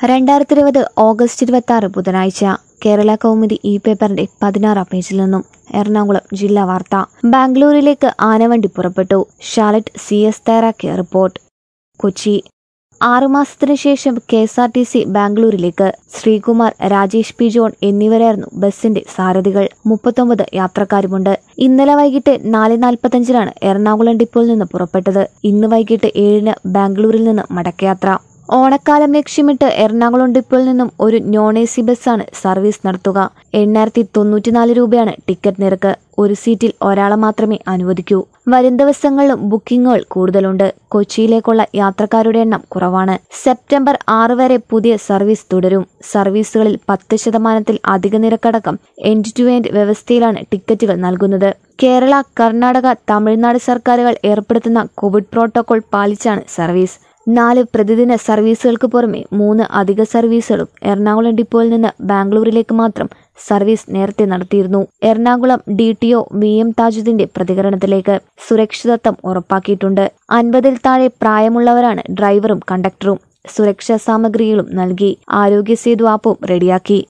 രണ്ടായിരത്തി ഇരുപത് ഓഗസ്റ്റ് ഇരുപത്തി ആറ് ബുധനാഴ്ച കേരള കൗമുദി ഇ പേപ്പറിന്റെ പതിനാറാം പേജിൽ നിന്നും എറണാകുളം ജില്ലാ വാർത്ത ബാംഗ്ലൂരിലേക്ക് ആനവണ്ടി പുറപ്പെട്ടു ഷാലറ്റ് സി എസ് തയ്യാറാക്കിയ റിപ്പോർട്ട് കൊച്ചി ആറുമാസത്തിനു ശേഷം K S R T C ബാംഗ്ലൂരിലേക്ക് ശ്രീകുമാർ രാജേഷ് പി ജോൺ എന്നിവരായിരുന്നു ബസിന്റെ സാരഥികൾ മുപ്പത്തൊമ്പത് യാത്രക്കാരുമുണ്ട് ഇന്നലെ വൈകിട്ട് നാല് നാൽപ്പത്തഞ്ചിനാണ് എറണാകുളം ഡിപ്പോയിൽ നിന്ന് പുറപ്പെട്ടത് ഇന്ന് വൈകിട്ട് ഏഴിന് ബാംഗ്ലൂരിൽ നിന്ന് മടക്കയാത്ര ഓണക്കാലം ലക്ഷ്യമിട്ട് എറണാകുളം ഡിപ്പോയിൽ നിന്നും ഒരു നോൺ എ സി ബസ്സാണ് സർവീസ് നടത്തുക എണ്ണായിരത്തി തൊണ്ണൂറ്റിനാല് രൂപയാണ് ടിക്കറ്റ് നിരക്ക് ഒരു സീറ്റിൽ ഒരാളെ മാത്രമേ അനുവദിക്കൂ വരും ദിവസങ്ങളിലും ബുക്കിംഗുകൾ കൂടുതലുണ്ട് കൊച്ചിയിലേക്കുള്ള യാത്രക്കാരുടെ എണ്ണം കുറവാണ് സെപ്റ്റംബർ ആറ് വരെ പുതിയ സർവീസ് തുടരും സർവീസുകളിൽ പത്ത് ശതമാനത്തിൽ അധിക നിരക്കടക്കം എൻഡ് ടു എൻഡ് വ്യവസ്ഥയിലാണ് ടിക്കറ്റുകൾ നൽകുന്നത് കേരള കർണാടക തമിഴ്നാട് സർക്കാരുകൾ ഏർപ്പെടുത്തുന്ന കോവിഡ് പ്രോട്ടോകോൾ പാലിച്ചാണ് സർവീസ് നാല് പ്രതിദിന സർവീസുകൾക്ക് പുറമെ മൂന്ന് അധിക സർവീസുകളും എറണാകുളം ഡിപ്പോയിൽ നിന്ന് ബാംഗ്ലൂരിലേക്ക് മാത്രം സർവീസ് നേരത്തെ നടത്തിയിരുന്നു Ernakulam D T O V M താജുദ്ദീന്റെ പ്രതികരണത്തിലേക്ക് സുരക്ഷിതത്വം ഉറപ്പാക്കിയിട്ടുണ്ട് അൻപതിൽ താഴെ പ്രായമുള്ളവരാണ് ഡ്രൈവറും കണ്ടക്ടറും സുരക്ഷാ സാമഗ്രികളും നൽകി ആരോഗ്യ സേതു ആപ്പും റെഡിയാക്കി